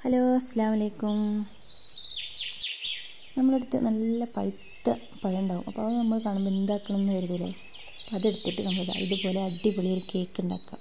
hello അസ്സാം വലൈക്കും നമ്മളടുത്ത് നല്ല പഴുത്ത പഴം ഉണ്ടാവും അപ്പോൾ അത് നമ്മൾ കാണുമ്പോൾ എന്താക്കണം എന്ന് കരുതൂലേ അതെടുത്തിട്ട് നമ്മൾ ഇതുപോലെ അടിപൊളി ഒരു കേക്ക് ഉണ്ടാക്കാം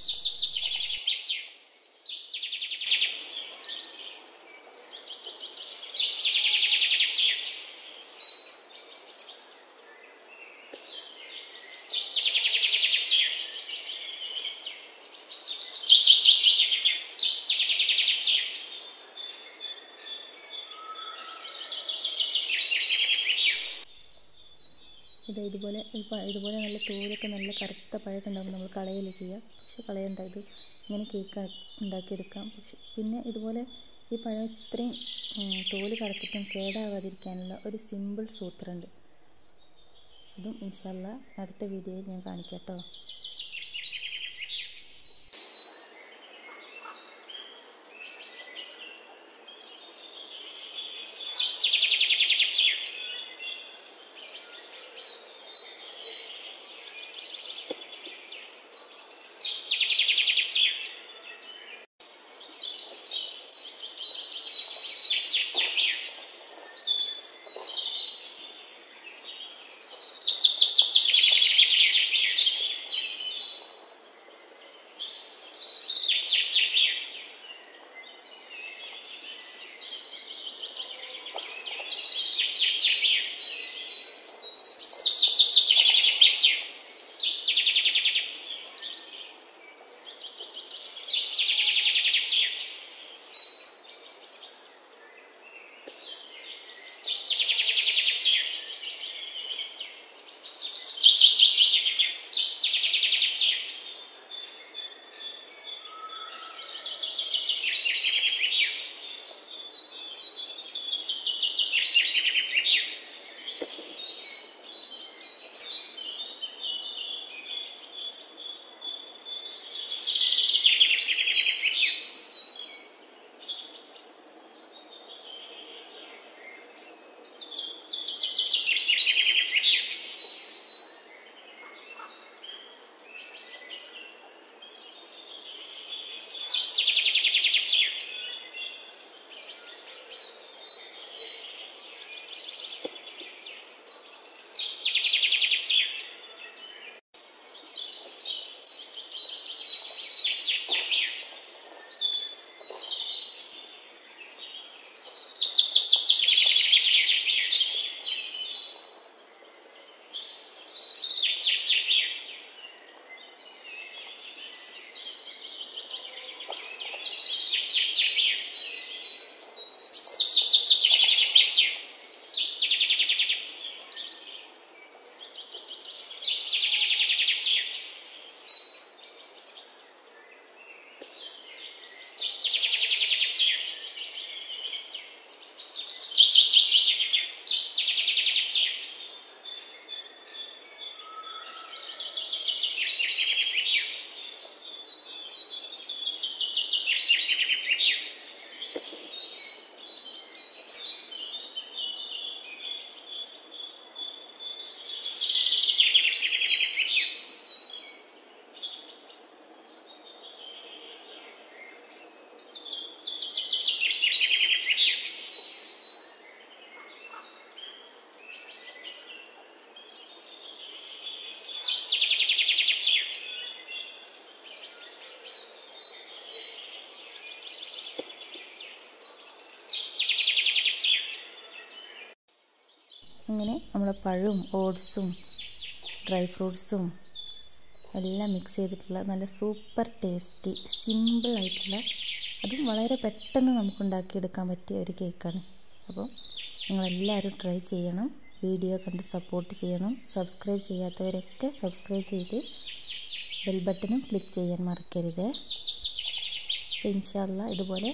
ഇത് ഇതുപോലെ ഈ ഇതുപോലെ നല്ല തോലൊക്കെ നല്ല കറുത്ത പഴമൊക്കെ ഉണ്ടാകുമ്പോൾ നമ്മൾ കളയല്ലേ ചെയ്യുക പക്ഷെ കളയണ്ട ഇത് ഇങ്ങനെ കേക്ക് ഉണ്ടാക്കിയെടുക്കാം പക്ഷെ പിന്നെ ഇതുപോലെ ഈ പഴം ഇത്രയും തോല് കറുത്തിട്ടും കേടാവാതിരിക്കാനുള്ള ഒരു സിമ്പിൾ സൂത്രമുണ്ട് ഇതും ഇൻഷല്ല അടുത്ത വീഡിയോയിൽ ഞാൻ കാണിക്കാം കേട്ടോ അങ്ങനെ നമ്മുടെ പഴവും ഓട്സും ഡ്രൈ ഫ്രൂട്ട്സും എല്ലാം മിക്സ് ചെയ്തിട്ടുള്ള നല്ല സൂപ്പർ ടേസ്റ്റി സിമ്പിളായിട്ടുള്ള അതും വളരെ പെട്ടെന്ന് നമുക്ക് ഉണ്ടാക്കിയെടുക്കാൻ പറ്റിയ ഒരു കേക്കാണ് അപ്പോൾ നിങ്ങളെല്ലാവരും ട്രൈ ചെയ്യണം വീഡിയോ കണ്ട് സപ്പോർട്ട് ചെയ്യണം സബ്സ്ക്രൈബ് ചെയ്യാത്തവരൊക്കെ സബ്സ്ക്രൈബ് ചെയ്ത് ബെൽ ബട്ടണും ക്ലിക്ക് ചെയ്യാൻ മറക്കരുത് അപ്പോൾ ഇൻഷാല്ല ഇതുപോലെ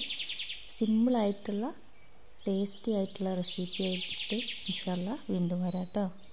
സിമ്പിളായിട്ടുള്ള ടേസ്റ്റി ആയിട്ടുള്ള റെസിപ്പി ആയിട്ട് ഇൻഷാല്ല വീണ്ടും വരാം കേട്ടോ